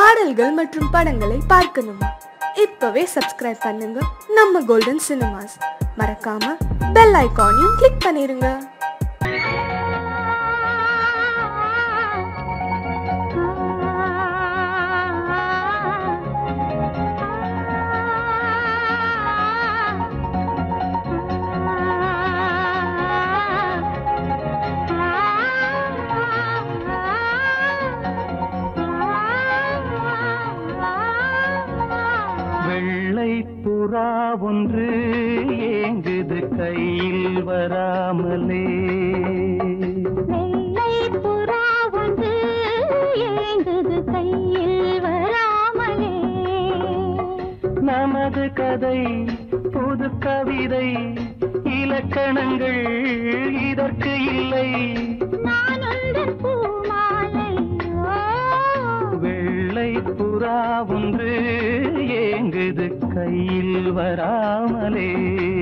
பாடல்கள் மற்றும் படங்களை பார்க்கணுமா இப்பவே சப்ஸ்கிரைப் பண்ணுங்க நம்ம கோல்டன் சினிமாஸ் மறக்காம பெல் ஐகானையும் கிளிக் பண்ணிருங்க வெள்ளை புறா ஒன்று ஏங்குது கையில் வராமலே வெள்ளை புறா ஒன்று ஏங்குது கையில் வராமலே நமது கதை புது கவிதை இலக்கணங்கள் இதற்கு இல்லை நான் உந்தன் பூமாலை ஓ, வெள்ளை புறா ஒன்று ஏங்குது கையில் வராமலே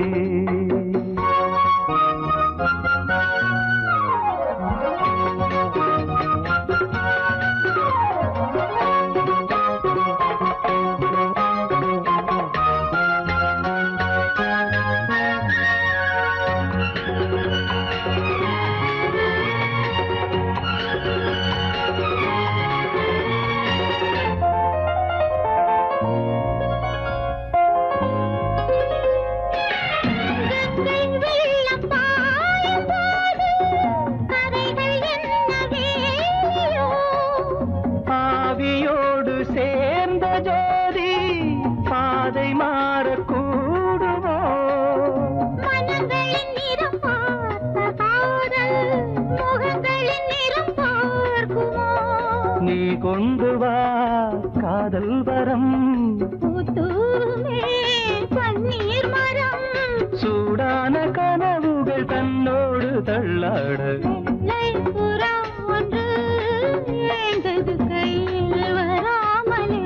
கங்கை வெள்ளம் பாயும் போது கரைகள் என்ன வேலியோ ஆவியோடு சேர்ந்த ஜோதி பாதை மாறக்கூடுமோ மனங்களின் நிறம் பார்த்த காதல் முகங்களின் நிறம் பார்க்குமோ நீ கொண்டு வா காதல் வரம் பூத்தூமே பன்னீர் மரம் சூடான கனவுகள் தன்னோடு தள்ளாட வெள்ளை புறா ஒன்று ஏங்குது கையில் வராமலே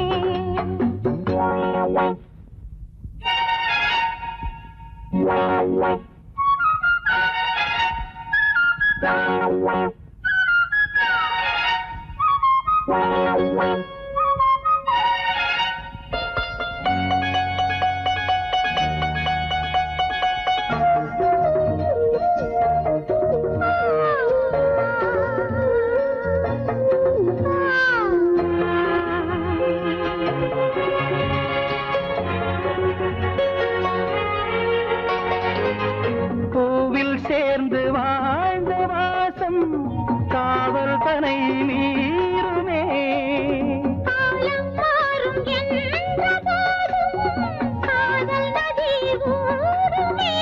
பூவில் சேர்ந்து வாழ்ந்த வாசம் காவல் தனை மீறுமே காலம் மாறும் என்ற போதும் காதல் நதி ஊறுமே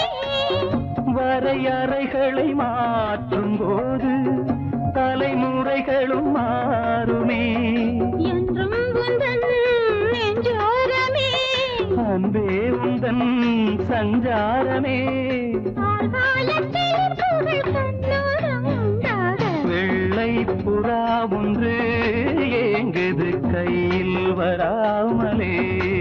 வரையறைகளை மாற்றும் போது தலைமுறைகளும் மாறுமே என்றும் உந்தன் நெஞ்சோரமே அன்பே உந்தன் சஞ்சாரமே ஆழ்காலத்தில் புகழ் கண்ணோரம் உண்டாக வெள்ளை புறா ஒன்று ஏங்குது கையில் வராமலே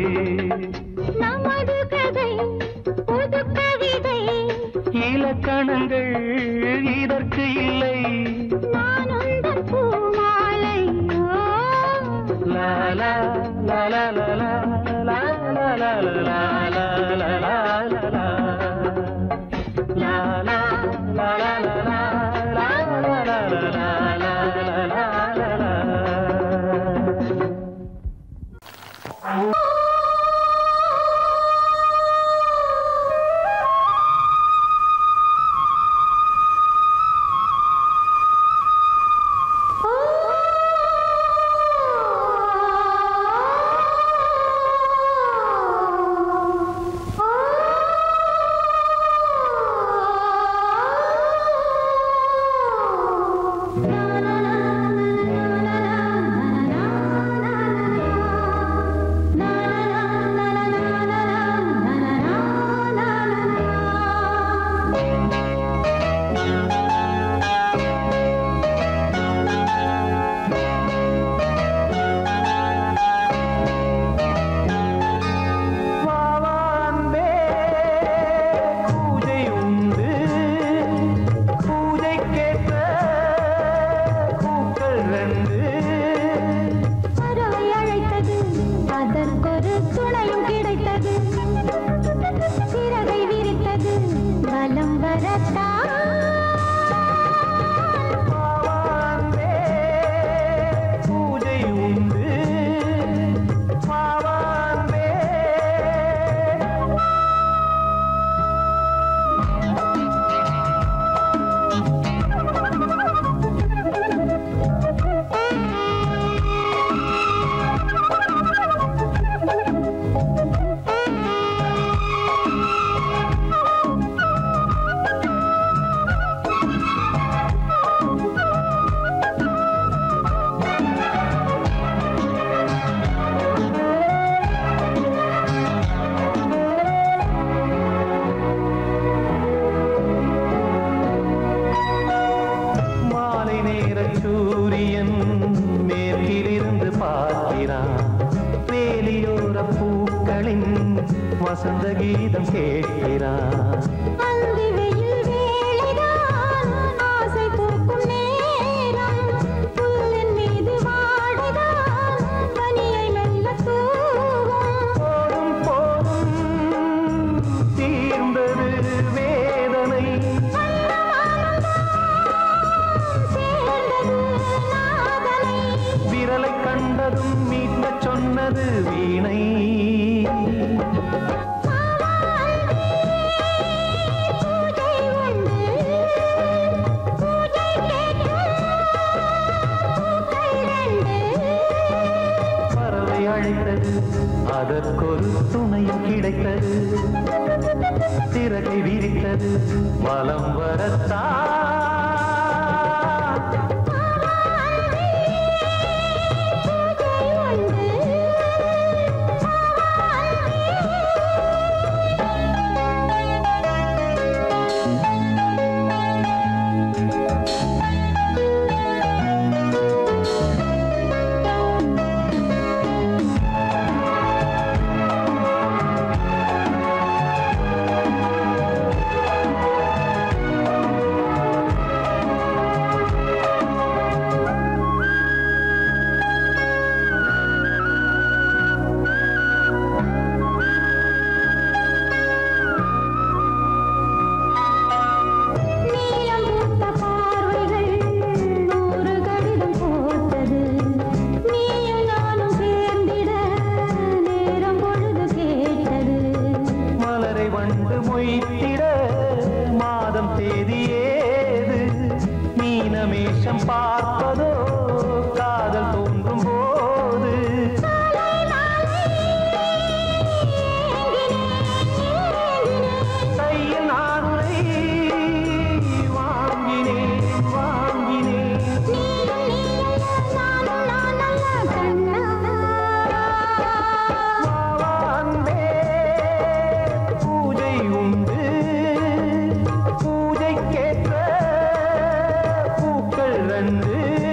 நமது கதை புது கவிதை இலக்கணங்கள் இதற்கு இல்லை நான் உந்தன் பூமாலை ஓ, லா லா லா லா லா லா லா லா லா லா லா லா லா லா லா. லா லா லா லா லா லா லா லா லா லா லா லா லா லா லா. ஓ, பார்க்கிறான் வேலியோர பூக்களின் வசந்த கீதம் கேட்கிறான் அந்தி வெயில் வேளைதான் ஆசை பூக்கும் நேரம் புல்லின் மீது வாடைதான் பனியை மெல்ல தூவும் போதும் போதும் தீர்ந்தது வேதனை சேர்ந்தது நாதனை விரலை கண்டதும் மீட்கச் சொன்னது வீணை பூஜை உண்டு பூஜை கேட்கும் பூக்கள் ரெண்டு பறவை அழைத்தது அதற்கொரு துணையும் கிடைத்தது சிறகை விரித்தது வலம் வரத்தான் பூஜை உண்டு நீலம் பூத்த பார்வைகள் நூறு கடிதம் போட்டது நீயும் நானும் சேர்ந்திட நேரம் பொழுது கேட்டது மலரை வண்டு மொய்த்திட மாதம் தேதி ஏது மீனமேஷம் பார்ப்பதோ காதல் தோன்றும் போது கையில் நானுரை வாங்கினேன் வாங்கினேன் வாவான்பே பூஜை உண்டு பூஜைக்கேற்ற பூக்கள் ரெண்டு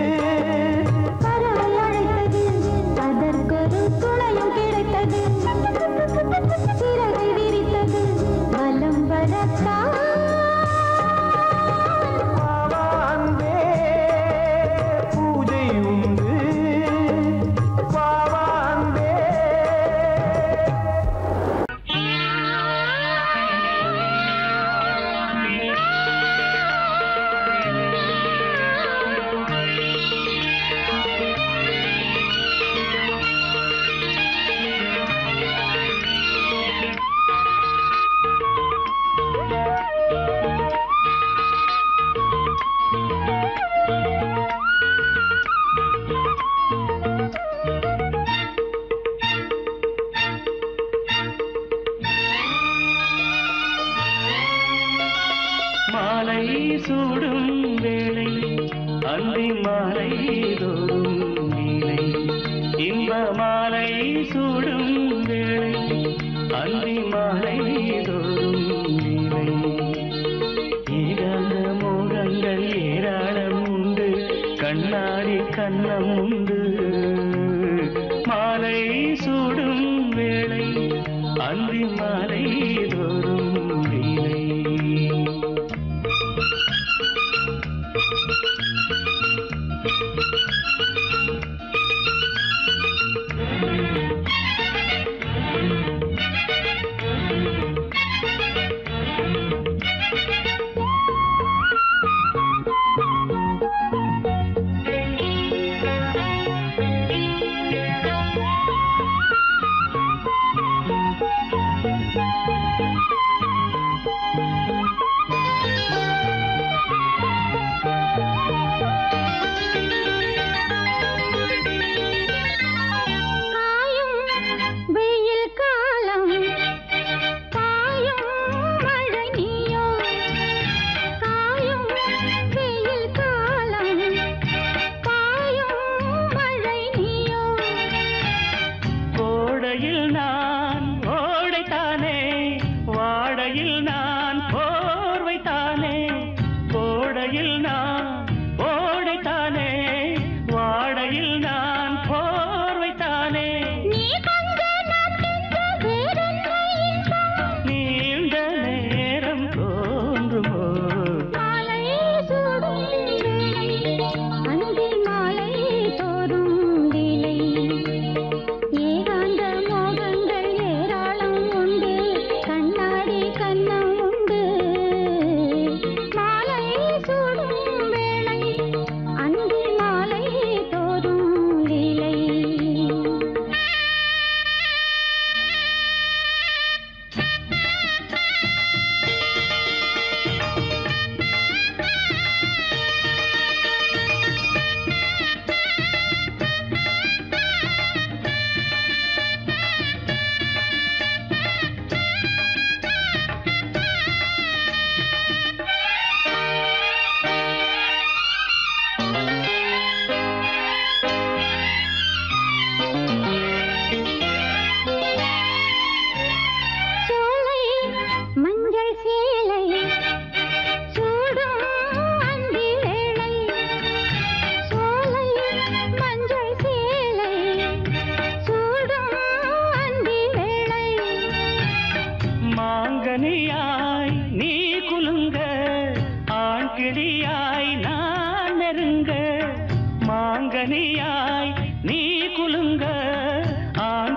பறவை அழைத்தது அதற்கொரு துணையும் கிடைத்தது சிறகை விரித்தது வலம் வரத்தான் வாவான்பே பூஜை உண்டு வாவான்பே மாலை சூடும் வேளை அந்தி மாலை தோறும் நீலை இன்ப மாலை சூடும் வேளை அந்தி மாலை தோறும் நீலை ஈரங்க மோகங்கள் ஏராளம் உண்டு கண்ணாடி கண்ணம் உண்டு மாலை சூடும் வேளை அந்தி மாலை தோறும் நீலை ஆ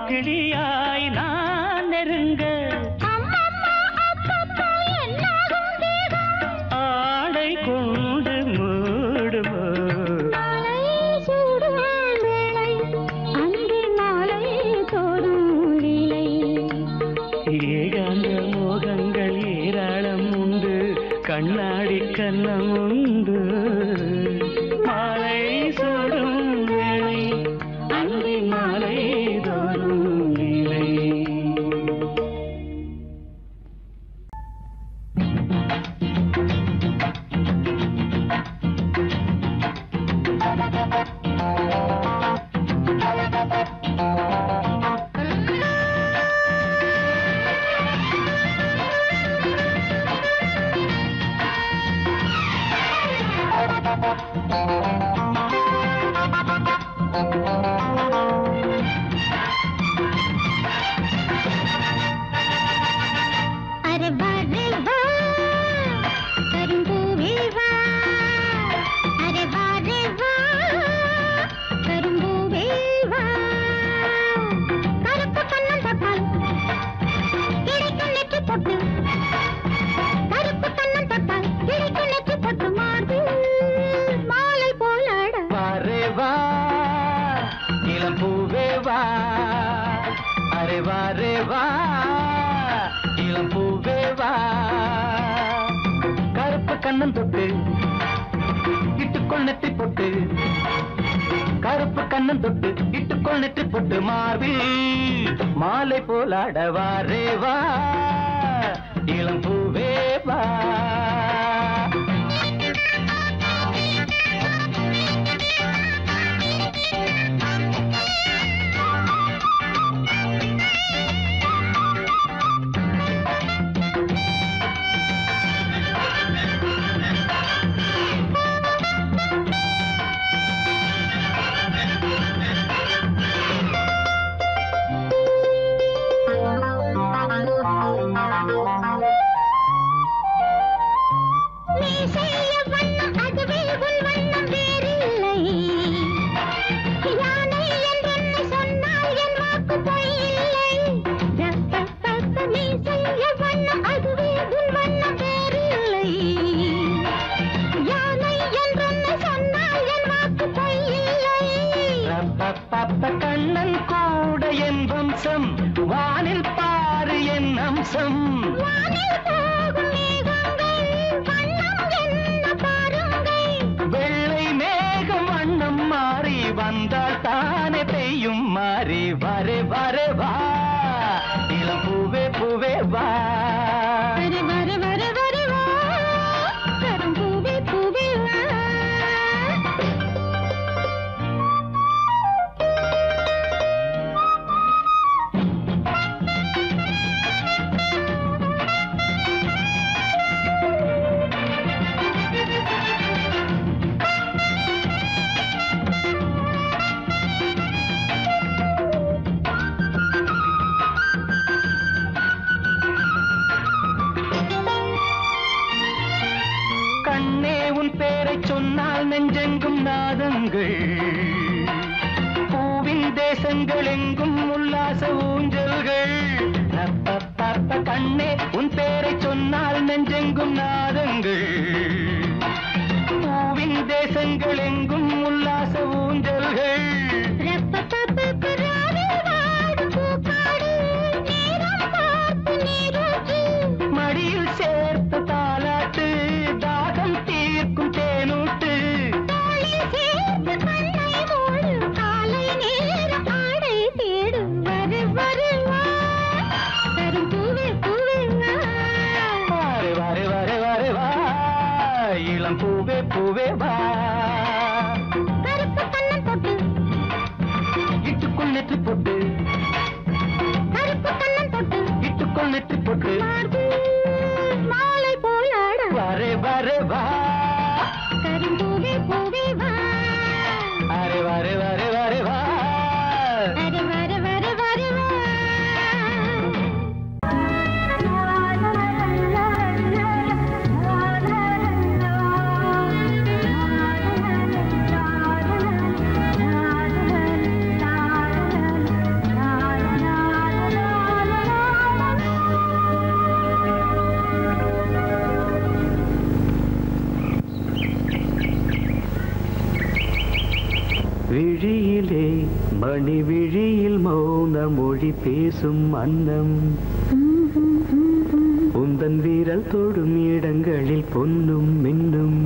கிளியாய் நான் நெருங்க ஆடை கொண்டு மூடுமோ ஏகாந்த மோகங்கள் ஏராளம் உண்டு கண்ணாடி கண்ணம் உண்டு மாலை சூடும் வேளை அந்தி மாலை தோறும் நிலை अरे वाह रे वाह करुம்பூவே வா अरे वाह रे वाह கரும்பூவே வா கருப்பு கண்ணம் தொட்டால் கிடைக்கும் நெற்றி பொட்டு கருப்பு கண்ணம் தொட்டால் கிடைக்கும் நெற்றி பொட்டு மாறு மாலை போலாட வாரே வா இளம் பூவே வா அரே வாரே வா இளம் பூவே வா கருப்பு கண்ணன் தொட்டு இட்டுக்கொள் நெற்றி பொட்டு கருப்பு கண்ணன் தொட்டு இட்டுக்கொள் நெற்றி பொட்டு மார்பில் மாலை போலாட வாரே வா இளம் பூவே வா நீ செய்ய வண்ணம் அதுவே உன் வண்ணம் வேறில்லை யானை என்றென்னை சொன்னால் என் வாக்கு பொய்யில்லை ரப்பப்பப்ப நீ செய்ய வண்ணம் அதுவே உன் வண்ணம் வேறில்லை யானை என்றென்னை சொன்னால் என் வாக்கு பொய்யில்லை பப்ப கண்ணன் கூட என் வம்சம் வானில் பாரு என் அம்சம் வானில் போகும் மேகங்கள் வண்ணம் என்ன பாருங்கள் வெள்ளை மேகம் வண்ணம் மாறி வந்தால் தானே பெய்யும் மாறி வரே வரே வா இளம் பூவே பூவே வா வரு வரு வரு வரு வா கரும்பூவே பூவே வா கண்ணே உன் பேரை சொன்னால் நெஞ்செங்கும் நாதங்கள் பூவின் தேசங்கள் எங்கும் உல்லாச ஊஞ்சல்கள் ரப்பப்பப்ப கண்ணே உன் பேரை சொன்னால் நெஞ்செங்கும் நாதங்கள் பூவின் தேசங்கள் எங்கும் உல்லாச ஊஞ்சல்கள் ரப்பப்பப்ப ராவில் வாடும் பூக்காடு நேரம் பார்த்து நீரூற்று மடியில் சேர்த்த தாலாட்டு தாகம் தீர்க்கும் தேனூட்டு தோளில் சேர்த்து கண்ணை மூடு காலை நேரம் ஆடை தேடு வரு வரு வா கரும்பூவே பூவே வா வாரே வாரே வாரே வாரே வா இளம் பூவே பூவே வா கருப்பு கண்ணம் தொட்டு இட்டுக்குள் நெற்றி பொட்டு கருப்பு கண்ணம் தொட்டு இட்டுக்குள் நெற்றி பொட்டு மார்பு மாலை போலாட வரே வரே வா கரும்பூவே பூவே வா அரே வரே வரே வரே வா வரு வரு வரு வரு வா மணி விழியில் மௌன மொழி பேசும் அன்னம் உந்தன் வீரல் தொடும் இடங்களில் பொன்னும் மின்னும்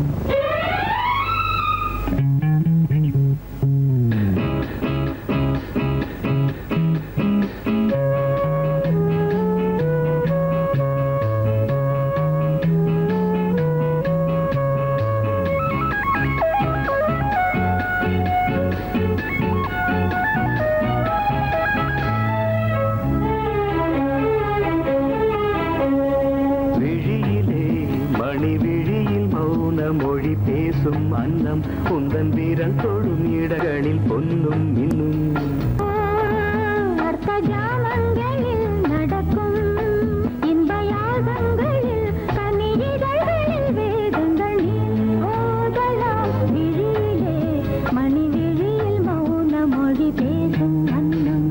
விழியிலே மணி விழியில் மௌன மொழி பேசும் அன்னம் உந்தன் வீரல் தொடும் இடங்களில் பொன்னும் மின்னும் அர்த்த ஜாமங்களில் நடக்கும் இன்ப யாகங்களில் கனிதழ்களில் வேதங்கள் நீ ஓதலாம் விழியிலே மணி விழியில் மௌன மொழி பேசும் அன்னம்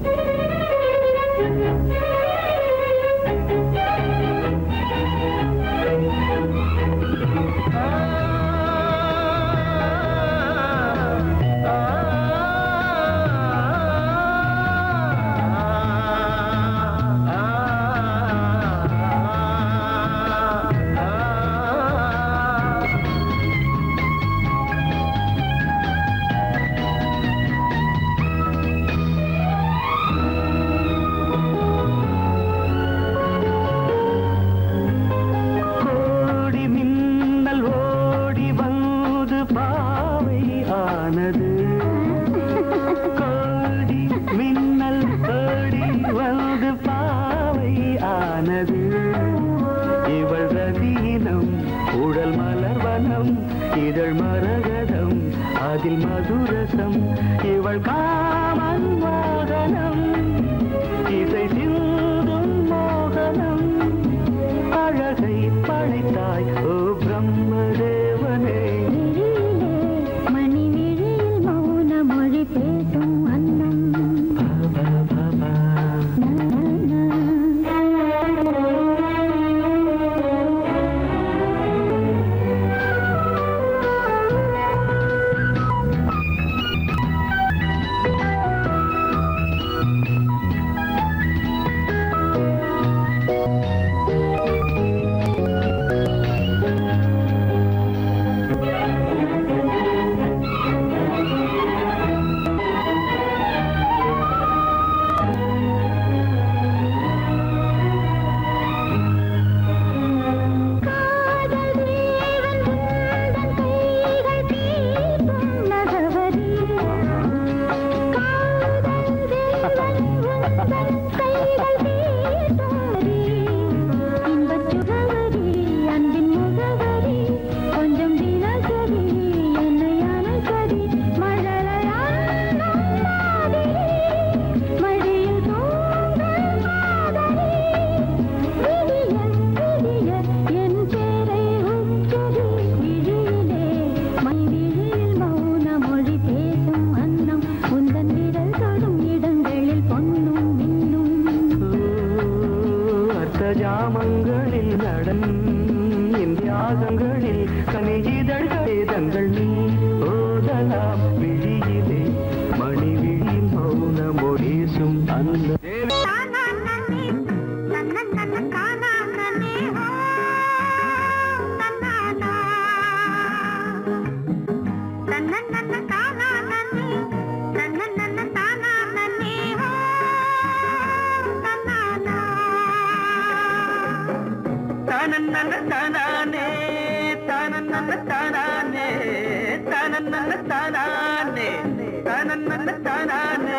கோடி மின்னல் ஓடி வந்து பாவை ஆனது கோடி மின்னல் ஓடி வந்து பாவை ஆனது இவள் ரதீனம் உடல் மலர்வனம் இதழ் மரகதம் அதில் மதுரசம் இவள் காமன் மோகனம் இசை சிந்தும் மோகனம் அழகை படைத்தாய் ஓ பிரம்மதேவனே விழியிலே மணி விழியில் மௌன மொழி பேசும் அன்னம் பா, பா, பா, பா. காதல் தேவன் உந்தன் கைகள் தீட்டும் நகவரி காதல் தேவன் உந்தன் கைகள் தீட்டும் நகரி இன்பச் சுகவரி அன்பின் முகவரி கொஞ்சம் தினசரி என்னை அணைக்கடி மழலையாடும் மாதிரி மழையில் தோன்றும் காதலி விடிய விடிய என் பேரை உச்சரி விழியிலே மை விழியில் மௌன மொழி பேசும் அன்னம் உந்தன் விரல் தொடும் இடங்களில் பொன்னும் மின்னும் அர்த்த ஜாமங்களில் நடன் இந்தியாசங்களில் கனிஜிதழ் வேதங்கள் நீ ஓதலாம் விழியிலே மணி விழியில் மௌன மொழேசும் அந்த தானன்னன தானானே தானன்னன தானானே தானன்னன தானானே தானன்னன தானானே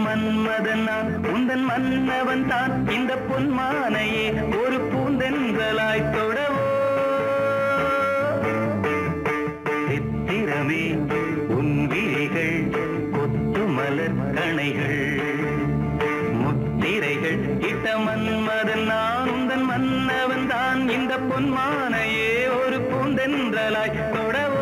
மன்மதன் நான் உந்தன் மன்னவன் தான் இந்த பொன்மானையே ஒரு பூந்தென்றலாய் தொடவோ சித்திரமே உன் விழிகள் கொத்து மலர் கணைகள் முத்திரைகள் இட்ட மன்மதன் நான் உந்தன் மன்னவன் தான் இந்த பொன்மானையே ஒரு பூந்தென்றலாய் தொடவோ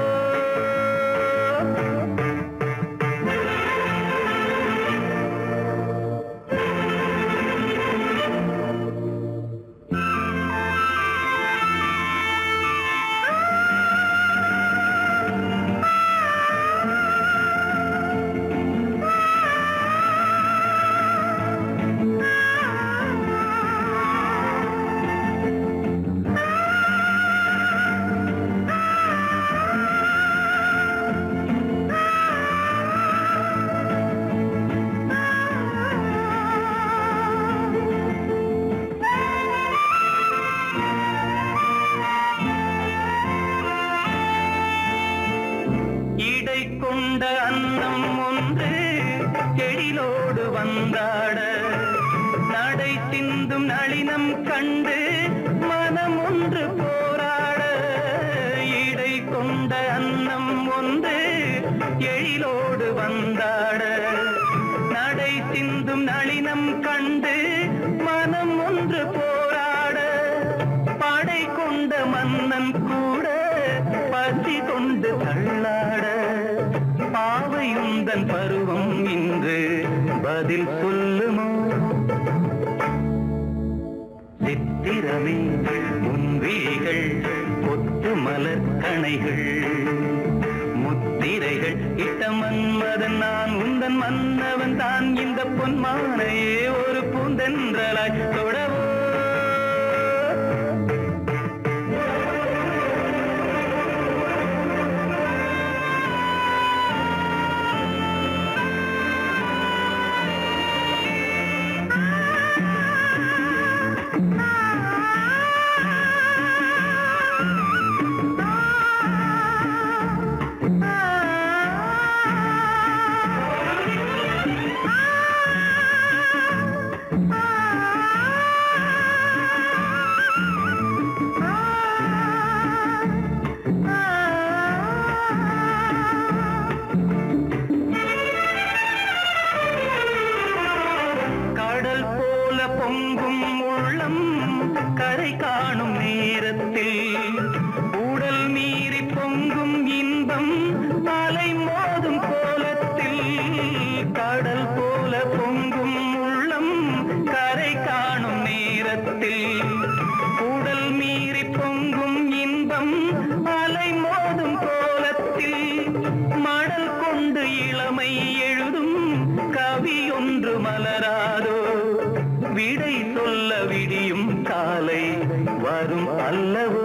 இடை கொண்ட அன்னம் ஒன்று எழிலோடு வந்தாட நடை சிந்தும் நளினம் கண்டு மனம் ஒன்று போராட இடை கொண்ட அன்னம் ஒன்று எழிலோடு வந்தாட நடை சிந்தும் நளினம் கண்டு மனம் ஒன்று போராட படை கொண்ட மன்னன் கூட பசி கொண்டு தள்ளாட பாவையுந்தன் பருவம் இன்று பதில் சொல்லுமோ சித்திரமே உன் விழிகள் கொத்து மலர் கணைகள் முத்திரைகள் இட்ட மன்மதன் நான் உந்தன் மன்னவன் தான் இந்த பொன்மானையே ஒரு பூந்தென்றலாய் தொடவோ கடல் போல பொங்கும் உள்ளம் கரை காணும் நேரத்தில் உடல் மீறி பொங்கும் இன்பம் அலை மோதும் கோலத்தில் கடல் போல பொங்கும் உள்ளம் கரை காணும் நேரத்தில் உடல் மீறி பொங்கும் இன்பம் அலை மோதும் கோலத்தில் மடல் கொண்டு இளமை எழுதும் கவி ஒன்று மலராதோ விடை சொல்ல விடியும் காலை வரும் அல்லவோ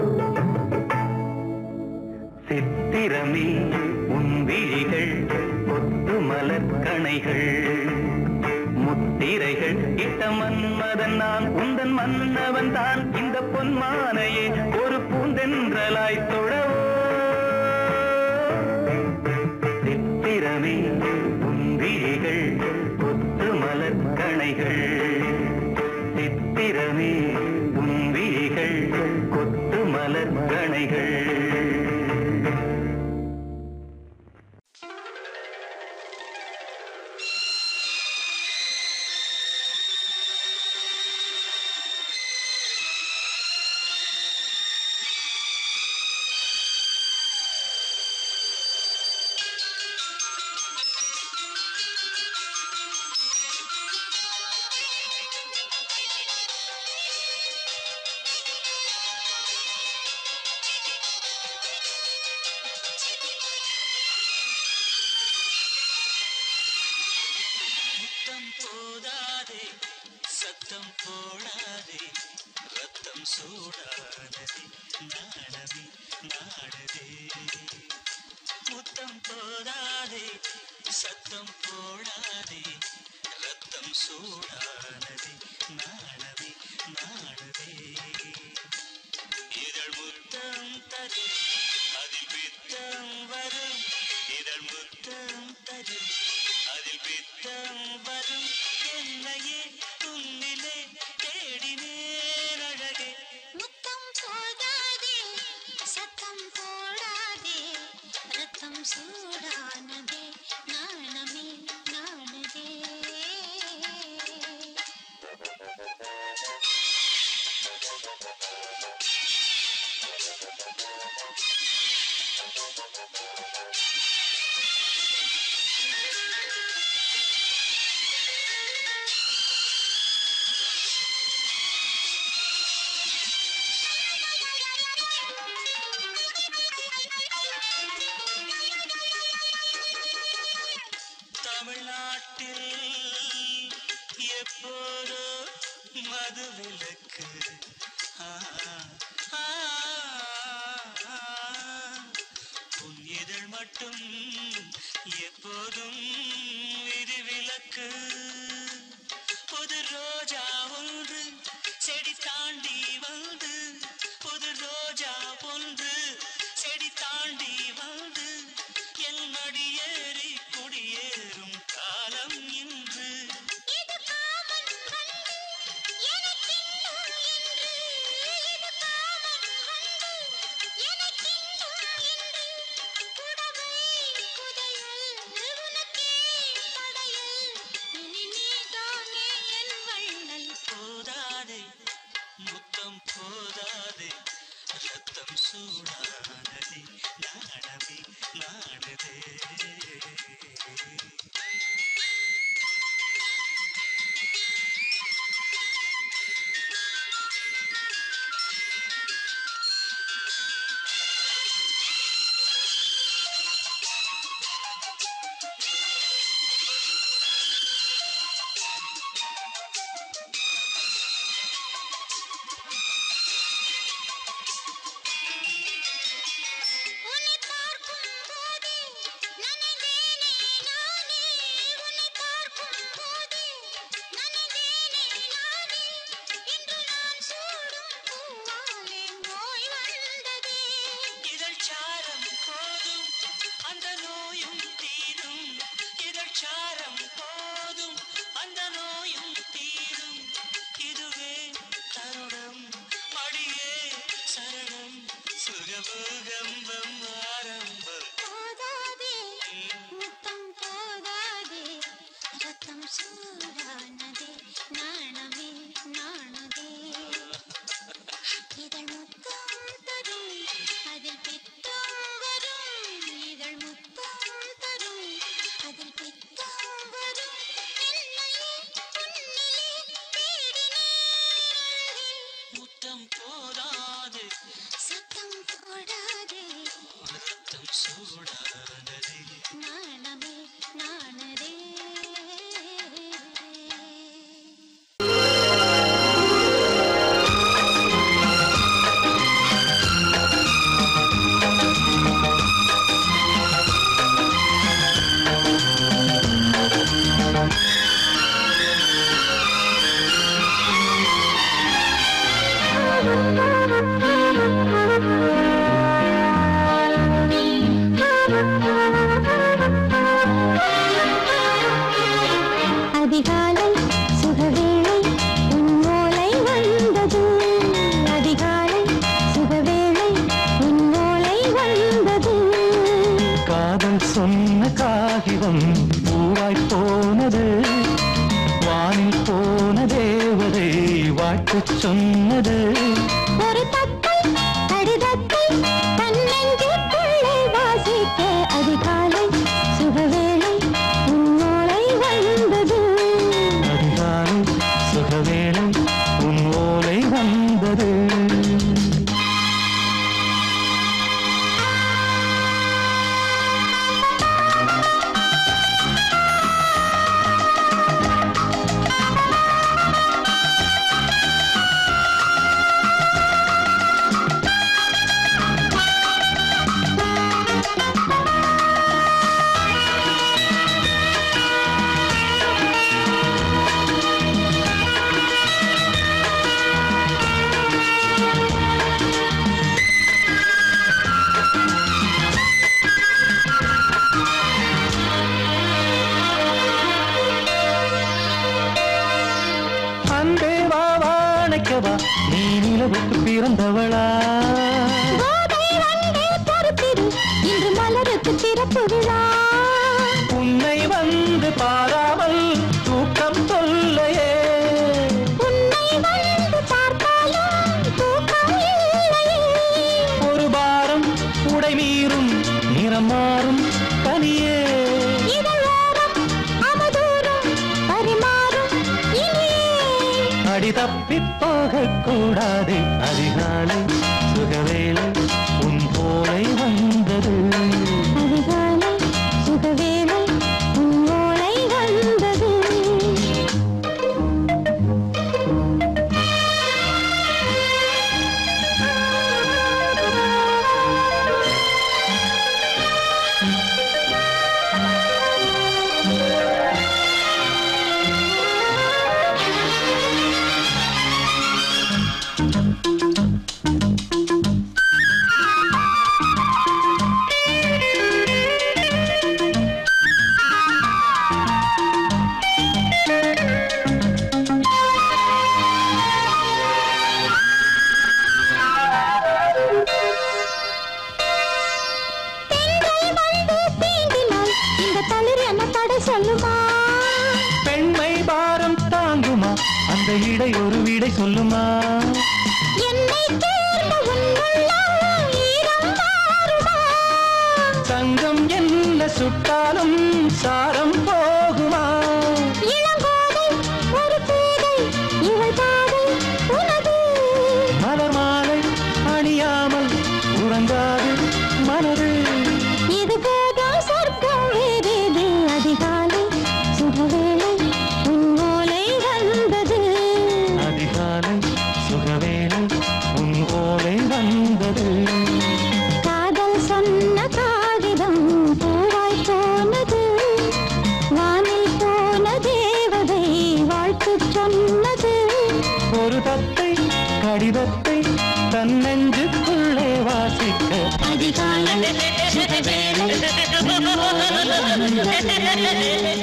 சித்திரமே உன் விழிகள் கொத்து மலர் கணைகள் முத்திரைகள் இட்ட மன்மதன் நான் உந்தன் மன்னவன் தான் இந்த பொன்மானையே ஒரு பூந்தென்றலாய் தொடவோ சித்திரமே உன் விழிகள் கொத்து மலர் கணைகள் சித்திரமே உன் விழிகள் கொத்து மலர் கணைகள் முத்தம் போதாதே சத்தம் போடாதே ரத்தம் சூடானதே நாடவே நாடதே முத்தம் போதாதே சத்தம் போடாதே ரத்தம் சூடானதே நாடவே நாடவே இதழ் முத்தம் தரும் அதில் பித்தம் வரும் இதழ் முத்தம் தரும் அதில் பித்தம் வரும் எப்போதோ மதுவிலக்கு ஆ, ஆ, ஆ. உன் இதழ் மட்டும் எப்போதும் விதிவிலக்கு புது ரோஜா ஒன்று செடி தாண்டி வந்து புது ரோஜா ஒன்று செடி தாண்டி வந்து என் மடியேறி குடியேறும் காலம் இன்று இது காமன் வந்து எனக்கின்னும் என்று இது காமன் வந்து எனக்கின்னும் என்று புடவை புதையல் உனக்கே படையல் இனி நீதானே என் வள்ளல் போதாதே முத்தம் போதாதே ரத்தம் சூடானதே நாடவே நாடுதே உன்னை பார்க்கும் போதே நனைவேனே நானே உன்னை பார்க்கும் போதே நனைவேனே நானே இன்று நான் சூடும் பூவாலே நோய் வந்ததே இதழ் சாரம் போதும் அந்த நோயும் தீரும் இதழ் சாரம் போதும் அந்த நோயும் தீரும் இதுவே தருணம் மடியே சரணம் சுகபூகம்பம் ஆரம்பம் போதாதே முத்தம் போதாதே ரத்தம் சூடானதே நாணமே நாணதே இதழ் முத்தம் தரும் அதில் பித்தம் வரும் இதழ் முத்தம் தரும் அதில் பித்தம் வரும் என்னையே உன்னிலே தேடினேன் முத்தம் போதாது சத்தம் போடாதே ரத்தம் சூடானதே நாணமே நாணதே அதிகாலை சுகவேளை உன் ஓலை வந்தது அதிகாலை சுகவேளை உன் ஓலை வந்தது காதல் சொன்ன காகிதம் பூவாய் போனது வானில் போன தேவதை வாழ்த்துச் சொன்னது ஒரு தத்தை கடிதத்தை தன்னெஞ்சுக்குள்ளே வாசிக்க அதிகாலை சுகவேளை உன் ஓலை வந்தது அதிகாலை சுகவேளை உன் ஓலை வந்தது அன்பே வா வாழைக்கவா நீ நிலவுக்கு பிறந்தவளா கோதை வந்தே பொறுத்திரு இன்று மலருக்கு திறப்பு விழா உன்னை வந்து பாராமல் தூக்கம் சொல்லையே உன்னை வந்து பார்த்தாலும் தூக்கம் இல்லையே ஒரு பாரம் உடை மீறும் நிறம் மாறும் கனியே இதழோரம் அவதூறம் பரிமாறும் இனியே அடி தப்பிப் போகக் கூடாது அதிகாலை சுகவேளை உன் போலை வந்தது அதிகாலை சுகவேளை உன் ஓலை வந்தது அந்த இடை ஒரு விடை சொல்லுமா என்னை தேர்ந்த உன் உள்ளம் ஈரம் மாறுமா தங்கம் என்ன சுட்டாலும் சாரம் போகுமா இளங்கோதை ஒரு பேதை இவள் பாதை உனது மலர் மாலை அணியாமல் உறங்காது மனது இது போதும் சொர்க்கம் வேறேது அதிகாலை சுகவேளை உன் ஓலை வந்தது அதிகாலை சுகவேளை உன் ஓலை வந்தது காதல் சொன்ன காகிதம் பூவாய் போனது வானில் போன தேவதை வாழ்த்து சொன்னது ஒரு தத்தை கடிதத்தை தன் நெஞ்சுக்குள்ளே வாசிக்க அதிகாலை சுகவேளை உன் ஓலை வந்தது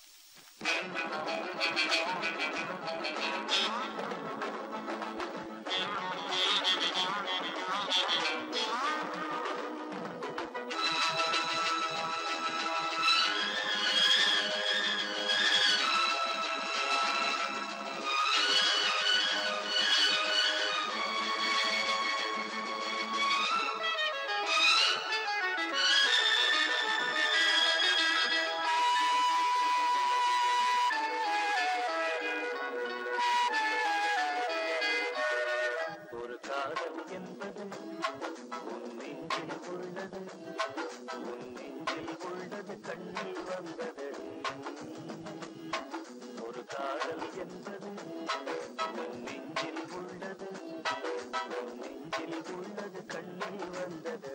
ஒரு காதல் என்பது உன் நெஞ்சில் உள்ளது உன் நெஞ்சில் உள்ளது கண்ணில் வந்தது ஒரு காதல் என்பது உன் நெஞ்சில் உள்ளது உன் நெஞ்சில் உள்ளது கண்ணில் வந்தது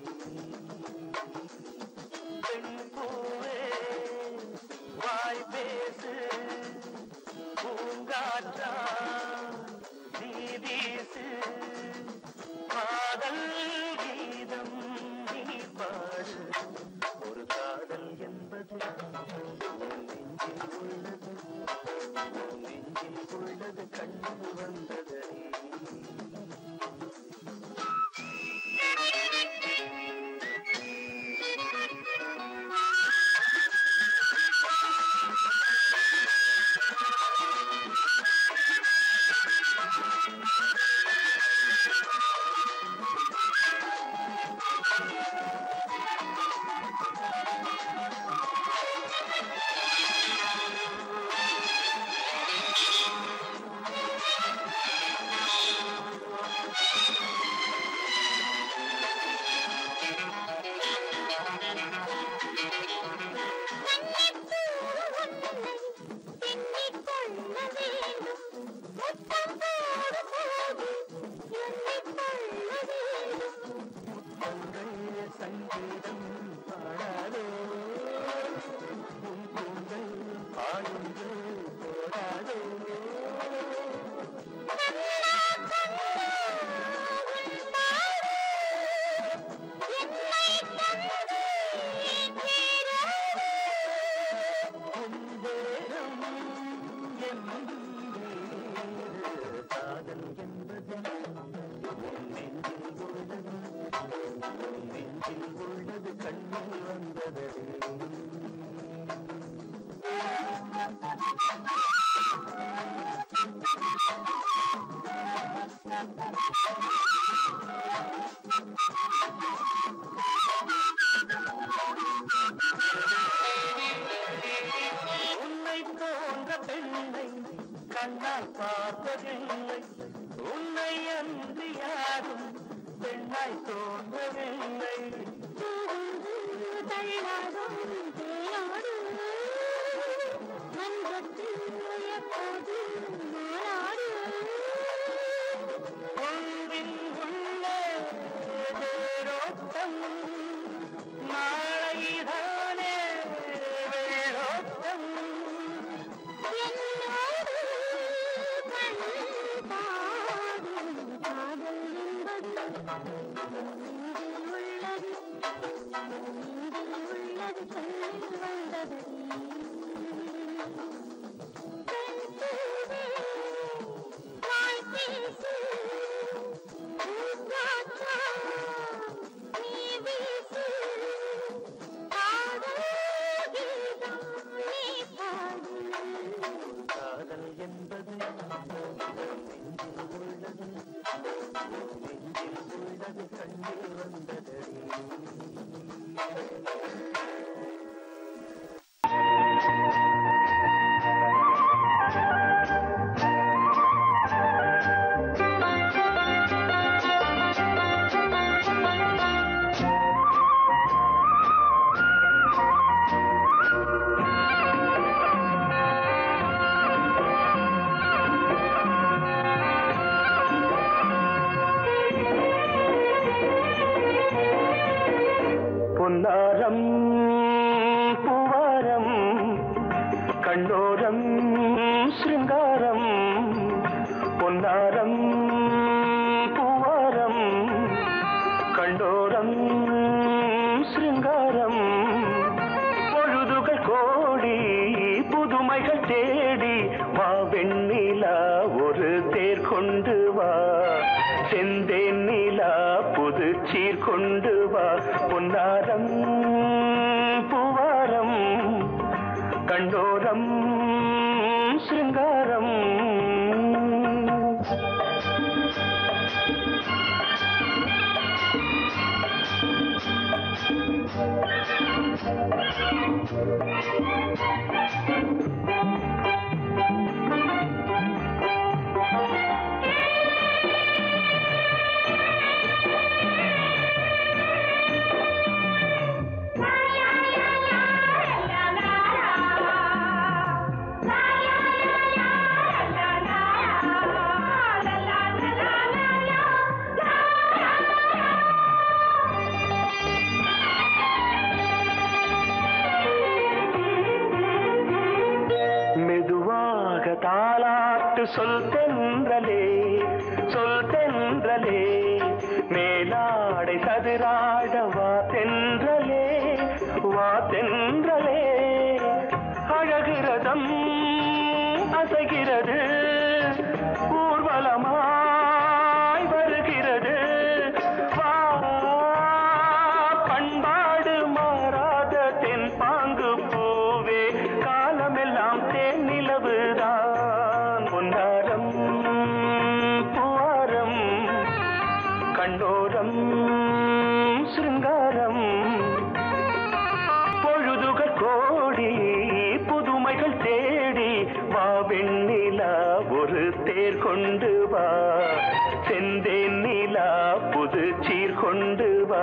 பெண் பூவே வாய் பேசு பூங்காற்றா நீ வீசு காதல் கீதம் நீ பாடு ஒரு காதல் என்பது உன் நெஞ்சில் உள்ளது உன் நெஞ்சில் உள்ளது கண்ணில் வந்தது சங்கீதம் பாடாதோ உன் கூந்தல் பாடுங்கள் போடாதோ உந்தேகம் என் வீடு. காதல் என்பது உன் நெஞ்சில் உள்ளது உன் நெஞ்சில் உள்ளது கண்ணில் வந்தது உன்னை போன்ற பெண்ணை கண்ணால் பார்த்ததில்லை உன்னை அன்றி யாரும் பெண்ணாய் தோன்றவில்லை உன்பின் உள்ளே வேரோட்டம் நாளைதானே வேரோட்டம் காதல் என்பது தாலாட்டு சொல் தென்றலே சொல் தென்றலே மேலாடை சதுராட வா தென்றலே வா தென்றலே அழகிறதம் அசைகிறது ஊர்வலமாய் வருகிறது வா பண்பாடு மாறாத தென் பாங்கு பூவே காலமெல்லாம் தேன் நிலவுதான் பொன்னாரம் பூவாரம் கண்டோரம் சிருங்காரம் பொழுதுகள் கோடி புதுமைகள் தேடி வா வெண்ணிலா ஒரு தேர் கொண்டு வா செந்தேன் நிலா புது சீர் கொண்டு வா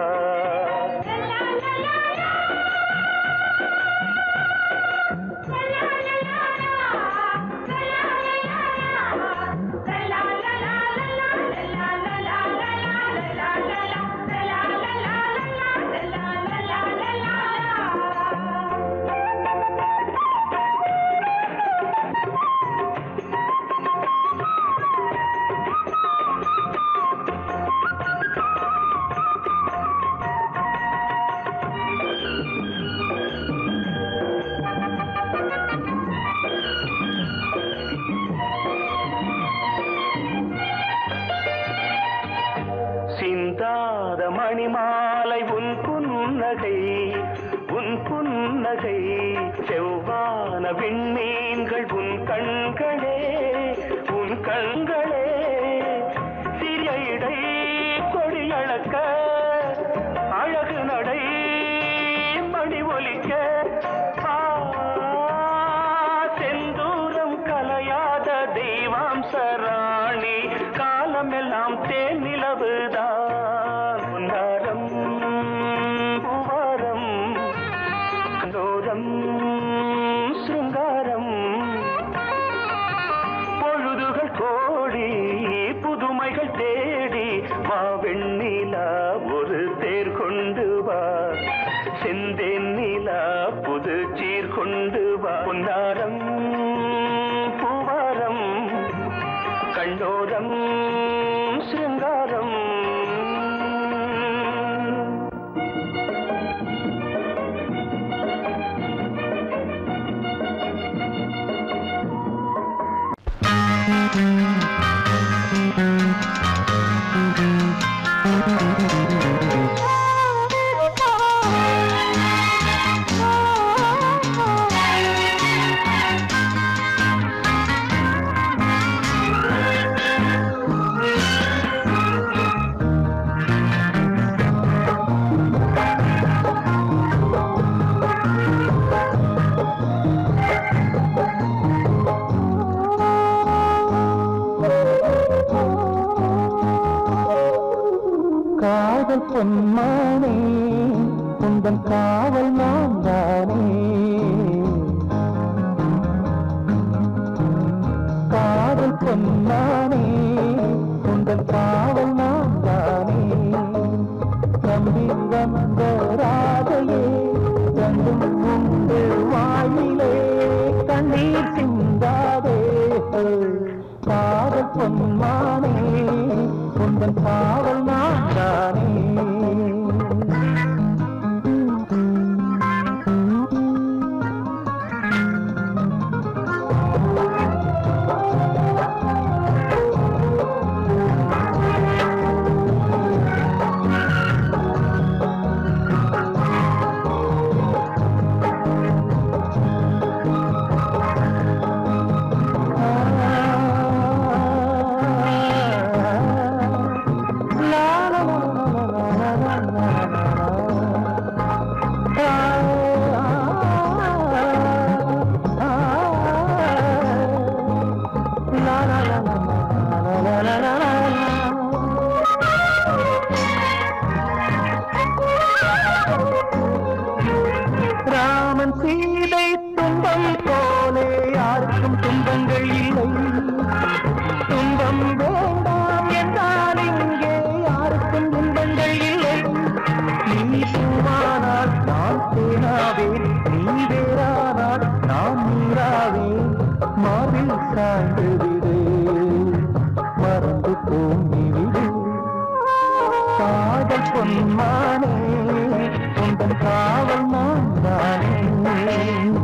சிந்தாத மணிமாலை உன் புன்னகை உன் புன்னகை செவ்வான விண்மீன்கள் உன் கண்களே உன் கண்களே சிறிய இடை கொடியளக்க அழகு நடை மணி ஒலிக்க ஆ, செந்தூரம் கலையாத தெய்வாம்ச ராணி காலமெல்லாம் தேன் நிலவுதான் உன்னாரம் பூவாரம் கண்டோரம் சிருங்காரம் பொழுதுகள் கோடி புதுமைகள் தேடி வா வெண்ணிலா ஒரு தேர் கொண்டு வா செந்தேன் நிலா புது சீர் கொண்டு வா பொன்னாரம் பூவாரம் கண்டோரம் சிருங்காரம் காதல் பொன்மானே உந்தன் காவல் நான் தானே காதல் பொன்மானே உந்தன் காவல் நான் தானே நம்பி வந்த ராதையே கண்டும் உண்டு வாயிலே கண்ணீர் சிந்தாதே காதல் பொன்மானே உந்தன் காவல் நான் தானே சாய்ந்து விடு மறந்து தூங்கி விடு காதல் பொன்மானே உந்தன் காவல் நான் தானே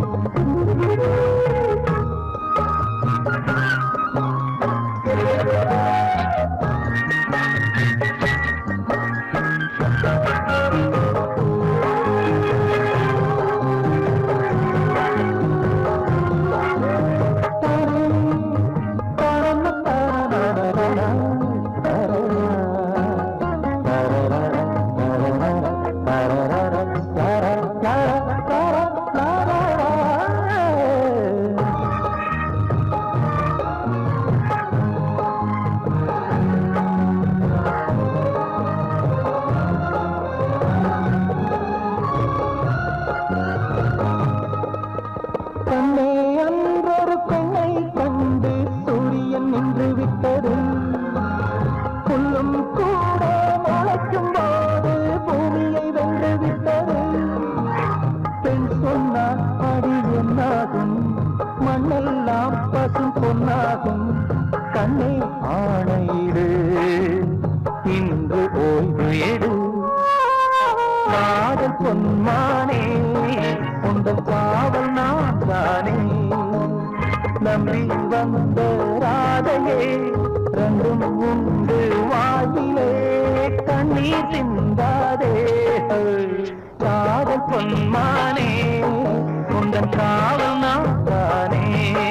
கண்ணே அன்றொரு பெண்ணை கண்டு சூரியன் நின்று விட்டது புல்லும் கூட முளைக்கும் போது பூமியை வென்று விட்டது பெண் சொன்னால் அடி என்னாகும் மண்ணெல்லாம் பசும் பொன்னாகும் கண்ணே ஆணையிடு இன்று ஓய்வு எடு காதல் பொன்மானே உங்கள் காவல் நான் தானே நம்பி வந்த ராதையே ரெண்டும் உண்டு வாழ்விலே கண்ணீர் சிந்தாதே காதல் பொன்மானே உங்கள் காவல் நான் தானே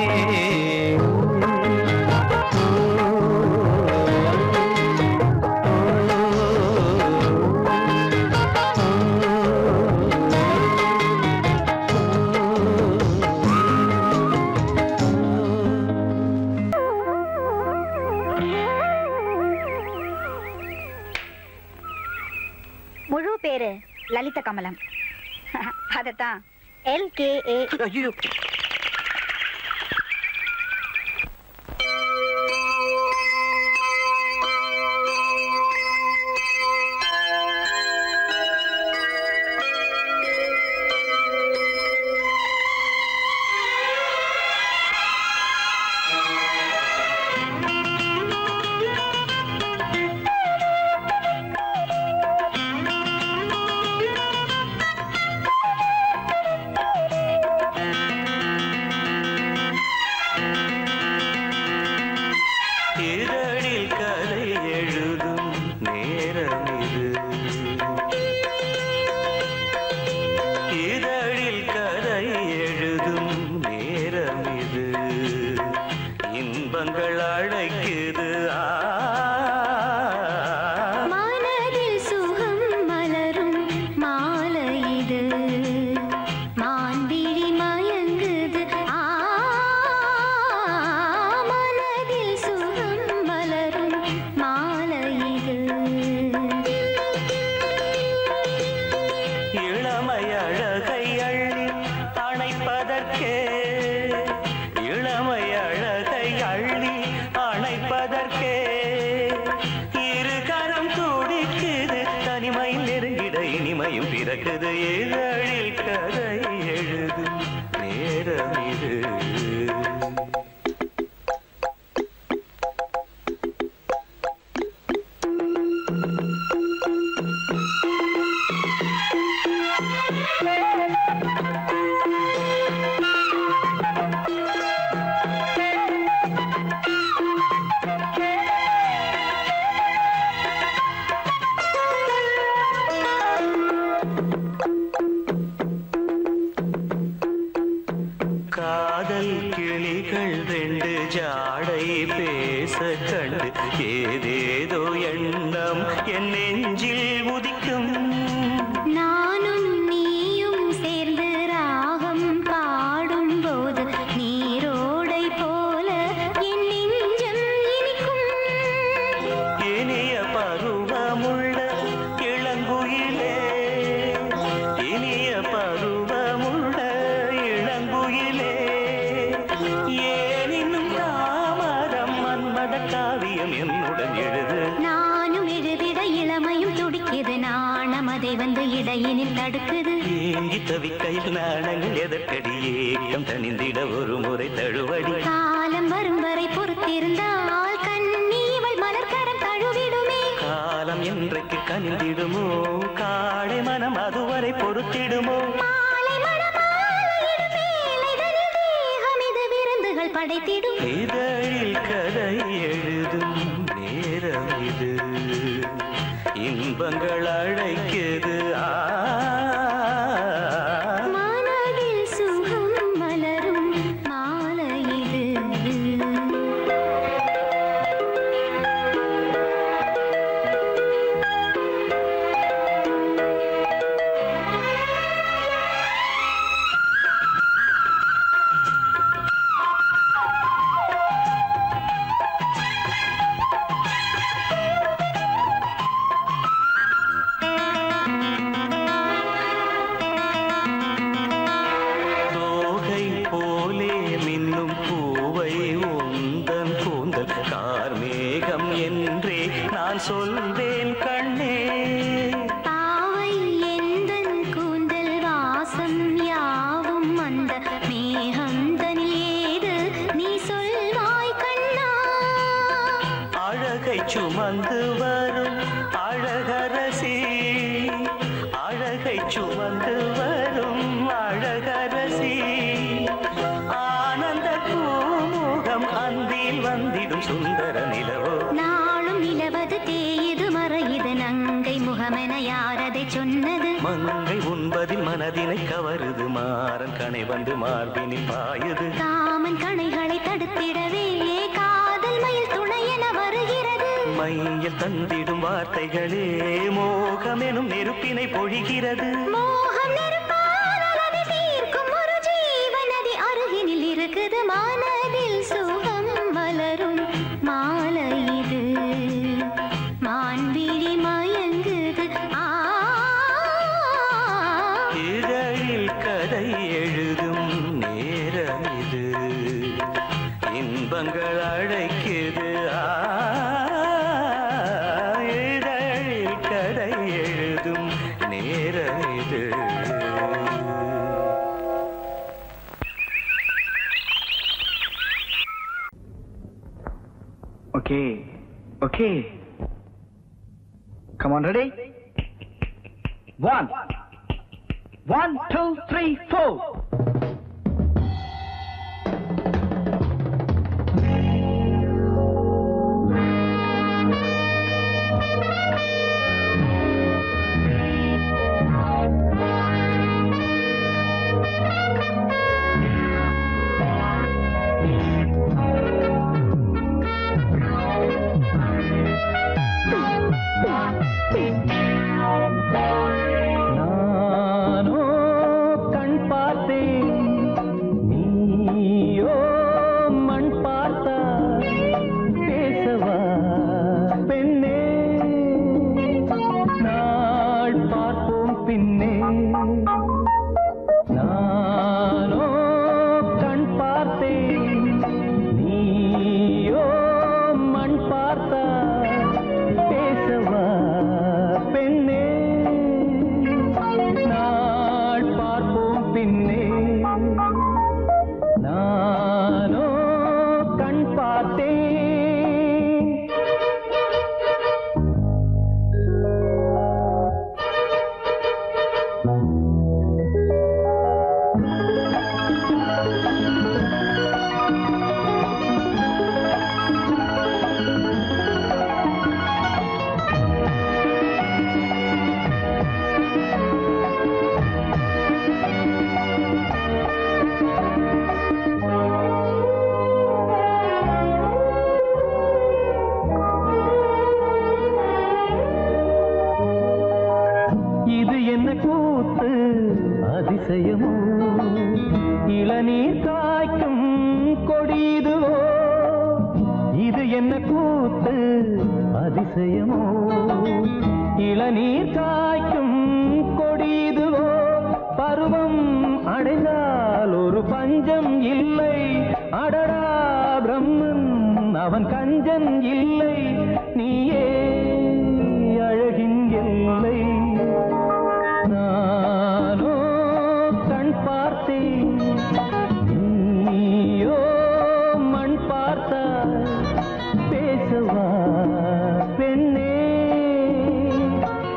முழு பேரு லலித கமலம் அதத்தான் எல்கேஏ இதழில் கதை எழுதும் நேரம் இது இதழில் கதை எழுதும் நேரம் இது இன்பங்கள் அழைக்குது ஆ மனதில் சுகம் மலரும் மாலை இது மான்விழி மயங்குது ஆ மனதில் சுகம் மலரும் மாலை இது இளமை அழகை அள்ளி அணைப்பதற்கே இளமை அழகை அள்ளி அணைப்பதற்கே இரு கரம் துடிக்குது தனிமையில் நெருங்கிட இனிமையும் பிறக்குது இதழில் கதை எழுதும் நேரம் இது காதல் கிளிகள் ரெண்டு ஜாடை பேச கண்டு ஏதேதோ எண்ணம் என் நெஞ்சில் உதிக்கும் நானும் நீயும் சேர்ந்து ராகம் பாடும்போது நீரோடை போல என் நெஞ்சம் இனிக்கும் இனிய பருவமுள்ள இளங்குயிலே இனிய பருவமுள்ள இளங்குயிலே ஏன் இன்னும் தாமதம் மன்மத காவியம் என்னுடன் எழுது நானும் எழுதிட இளமையும் துடிக்குது நாணம் அதை வந்து இடையினில் தடுக்குது ஏங்கி தவிக்கையில் நாணங்கள் எதற்கடி ஏக்கம் தணிந்திட ஒரு முறை தழுவடி காலம் வரும் கனிந்திடுமோ காளை மனம் அதுவரை பொறுத்திடுமோ மாலை மணமாலையிடும் வேலைதனில் தேகம் இது விருந்துகள் படைத்திடும் இதழில் கதை எழுதும் நேரம் இது இன்பங்கள் அழைக்குது ஆ மனதில் சுகம் மலரும் மாலை இது தோகை போலே மின்னும் பூவை உந்தன் கூந்தல் கார்மேகம் என்றே நான் சொல்வேன் கண்ணே பாவை எந்தன் கூந்தல் வாசம் யாவும் அந்த மேகந்தனில் ஏது நீ சொல்வாய் கண்ணா அழகை சுமந்து வரும் அழகரசி அழகை சுமந்து வரும் அழகரசி ஆனந்த பூமுகம் அந்தில் வந்திடும் சுந்தர நிலவோ நாளும் நிலவது தேயுது மறையுது நங்கை முகமென யாரதை சொன்னது மங்கை உண்பதில் மனதினை கவருது மாறன் கணை வந்து மார்பினில் பாயுது காமன் கணைகளை தடுத்திடவே காதல் மயில் துணை என வருகிறது மையில் தந்திடும் வார்த்தைகளே மோகமெனும் நெருப்பினை பொழிகிறது மோகம் நெருப்பானதை தீர்க்கும் ஒரு ஜீவநதி அருகினில் இருக்குது மனதில் சுகம் மலரும் மாலை இது மான்விழி மயங்குது ஆ இதழில் கதை எழுதும் நேரம் இது இன்பங்கள் அழைக்குது ஆ, இதழில் கதை எழுதும் நேரம் இது Okay, okay. Come on, ready? One, one, two, three, four. நானோ கண் பார்த்தேன் நீயோ மண் பார்த்தா பேசவா பெண்ணே நாள் பார்ப்போம் பின்னே நானோ கண் பார்த்தேன் நீயோ மண் பார்த்தா பேசவா பெண்ணே நாள் பார்ப்போம் பின்னே நானோ கண் பார்த்தேன் இது என்ன கூத்து அதிசயமோ இளநீர் காய்க்கும் கொடிதுவோ இது என்ன கூத்து அதிசயமோ இளநீர் காய்க்கும் கொடிதுவோ பருவம் அடைந்தால் ஒரு பஞ்சம் இல்லை அடடா பிரம்மன் அவன் கஞ்சன் இல்லை நீயே அழகின் எல்லை நானோ கண் பார்த்தேன் நீயோ மண் பார்த்தாய் பேசவா பெண்ணே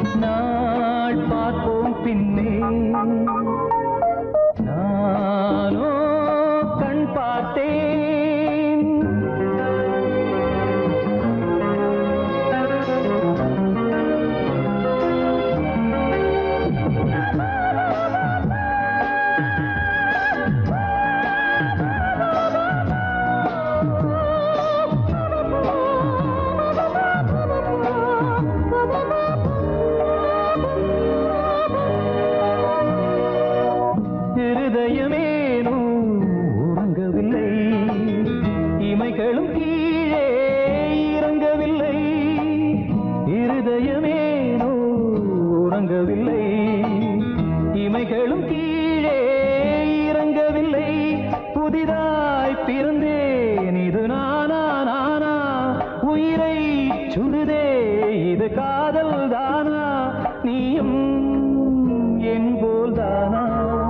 இமைகளும் கீழே இறங்கவில்லை புதிதாய் பிறந்தேன் இது நானா நானா உயிரை சுடுதே இது காதல் தானா நீயும் என் போல் தானா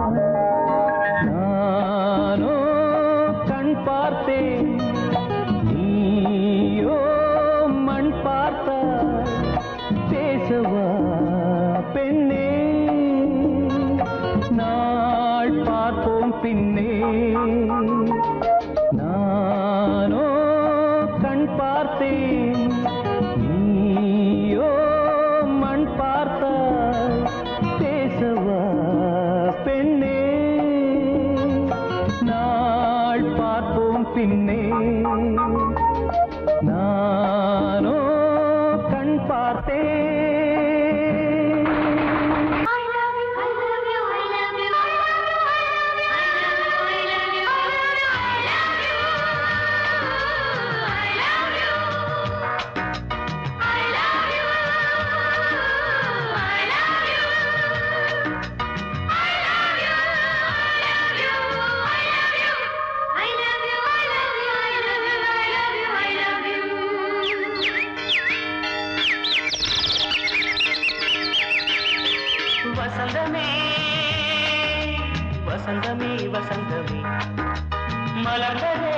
நானோ கண் பார்த்தேன் நீயோ மண் பார்த்தாய் பேசவா பெண்ணே நாள் பார்ப்போம் பின்னே நானோ கண் பார்த்தேன் நீயோ மண் பார்த்தாய் பேசவா பெண்ணே நாள் பார்ப்போம் பின்னே நானோ கண் பார்த்தேன் வசந்தமே வசந்தமே வசந்தமே மலர்ந்ததே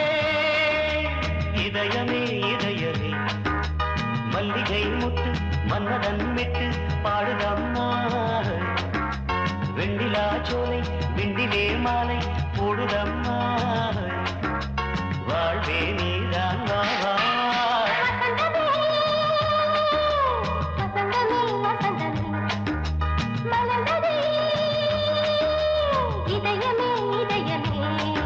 இதயமே இதயமே மல்லிகை முத்து மன்னதன் மெட்டு பாடுதம்மா வெண்ணிலா சோலை விண்டிலே மாலை போடுதம்மா வாழ்வே நீதான் வா வா இதயமே இதயமே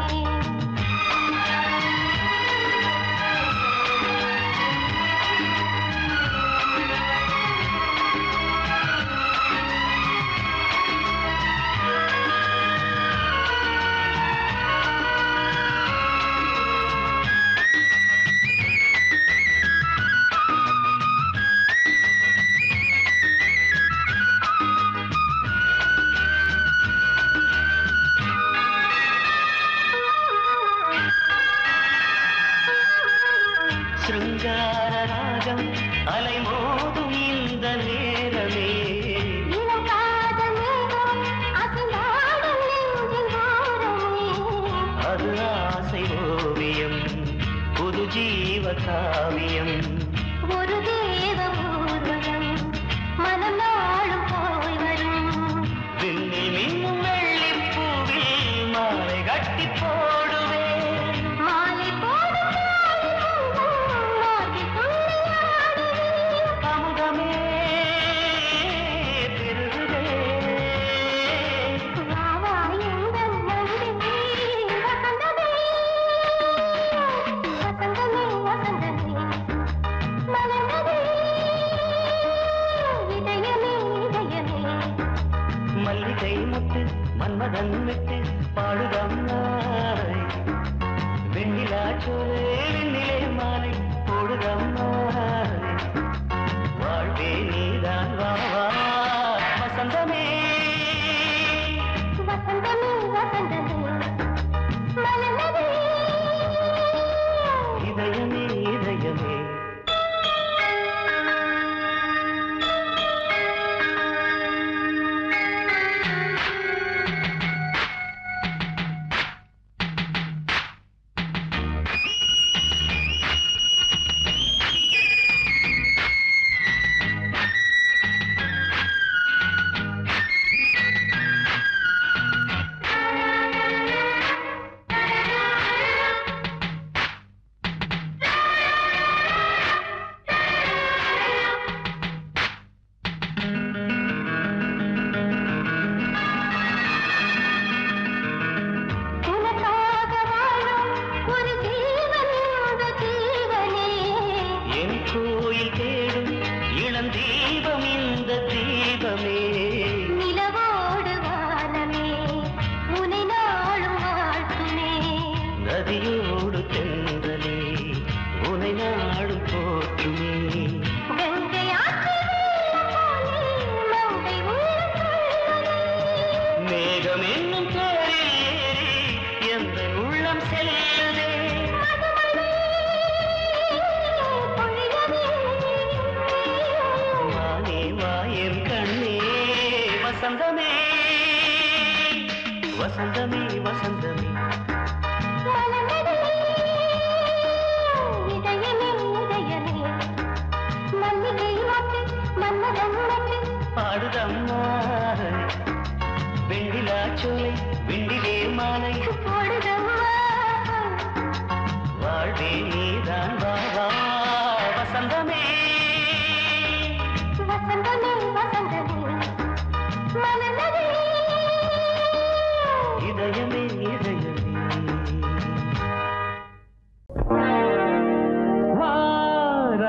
சிருங்கார ராகம் அலைமோதும் இந்த நேரமே இளம் காதல் மேகம் அசைந்தாடும் நெஞ்சின் ஓரமே அது ஆசை ஓவியம் புது ஜீவ காவியம் ஒரு தேவ ஊர்வலம் மனம் நாளும் போய் வரும் விண்ணில் மின்னும் வெள்ளிப் பூவில் மாலை கட்டி போடுவேன் மாலை போடும் மார்கழி துள்ளியாடுவேன் அமுதமே பெருகுதே வா வா எங்கள் நந்தினி வசந்தமே வசந்தமே வசந்தமே மலர்ந்ததே இதயமே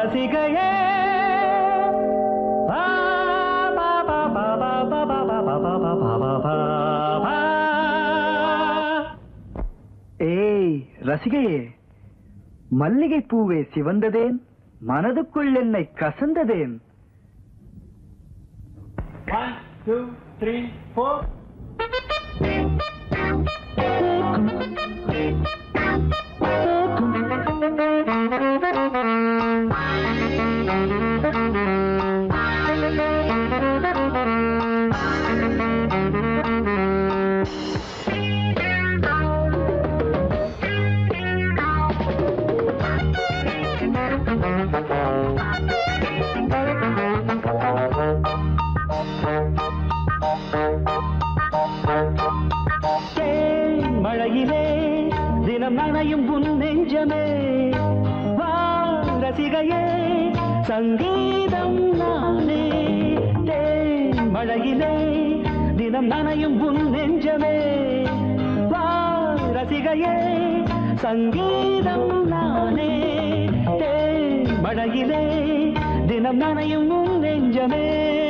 ரசிகையே பா, பா, பா, பா, பா, பா, பா, பா, பா, பா, பா, பா, பா, பா, பா. ஏய் ரசிகையே மல்லிகை பூவே சிவந்ததேன் மனதுக்குள் என்னை கசந்ததேன் One, two, three, four. தேன் மழையிலே தினம் நனையும் உன் நெஞ்சமே வா ரசிகையே சங்கீதம் நானே தேன் மழையிலே தினம் நனையும் உன் நெஞ்சமே வா ரசிகையே சங்கீதம் நானே தேன் மழையிலே தினம் நனையும் உன் நெஞ்சமே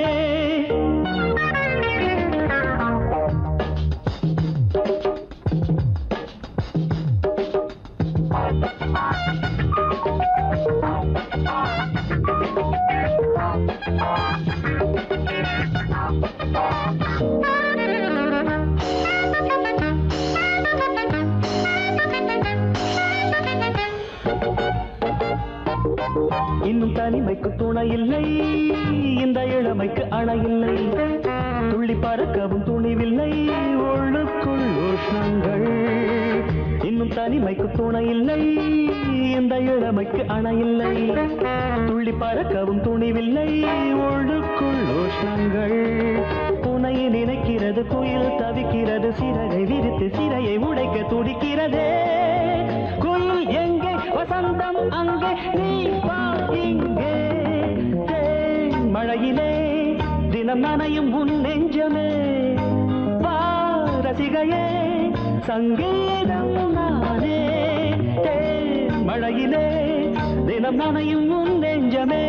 இன்னும் தனிமைக்கு துணை இல்லை இந்த இளமைக்கு அணை இல்லை துள்ளி பறக்கவும் துணிவில்லை உள்ளுக்குள் உஷ்ணங்கள் இன்னும் தனிமைக்கு துணை இல்லை இந்த இளமைக்கு அணை இல்லை துள்ளி பறக்கவும் துணிவில்லை உள்ளுக்குள் உஷ்ணங்கள் துணையை நினைக்கிறது குயில் தவிக்கிறது சிறகை விரித்து சிறையை உடைக்க துடிக்கிறதே குயில் எங்கே வசந்தம் அங்கே நீ வா இங்கே தேன் மழையிலே தினம் நனையும் உன் நெஞ்சமே வா ரசிகையே சங்கீதம் நானே தேன் மழையிலே தினம் நனையும் உன் நெஞ்சமே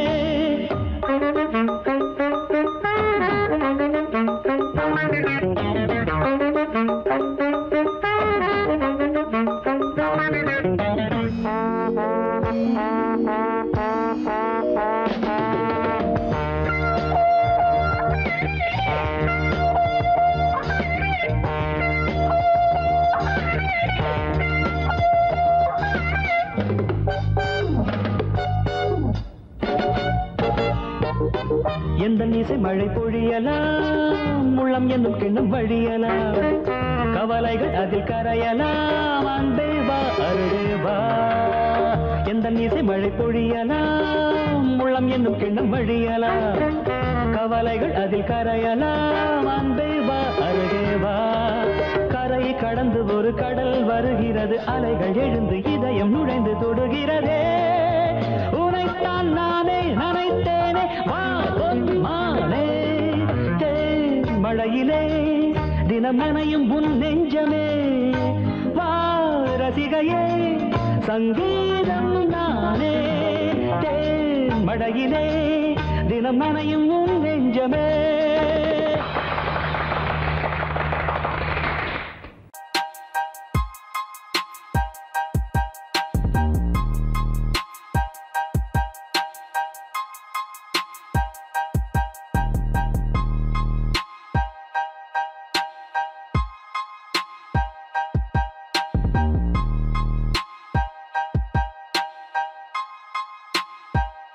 எந்த இசை மழை பொழியலாம் முள்ளம் என்னும் கிண்ணம் வழியலாம் கவலைகள் அதில் கரையலாம் அன்பே வா அருகே வா எந்த இசை மழை பொழியலாம் முள்ளம் என்னும் கிண்ணம் வழியலாம் கவலைகள் அதில் கரையலாம் அன்பே வா அருகே வா கரை கடந்து ஒரு கடல் வருகிறது அலைகள் எழுந்து இதயம் நுழைந்து தொடுகிறதே உனைத்தான் நானே நினைத்தேனே வா பொன்மானே தேன் மழையிலே தினம் நனையும் உன் நெஞ்சமே வா ரசிகையே சங்கீதம் நானே தேன் மழையிலே தினம் நனையும் உன் நெஞ்சமே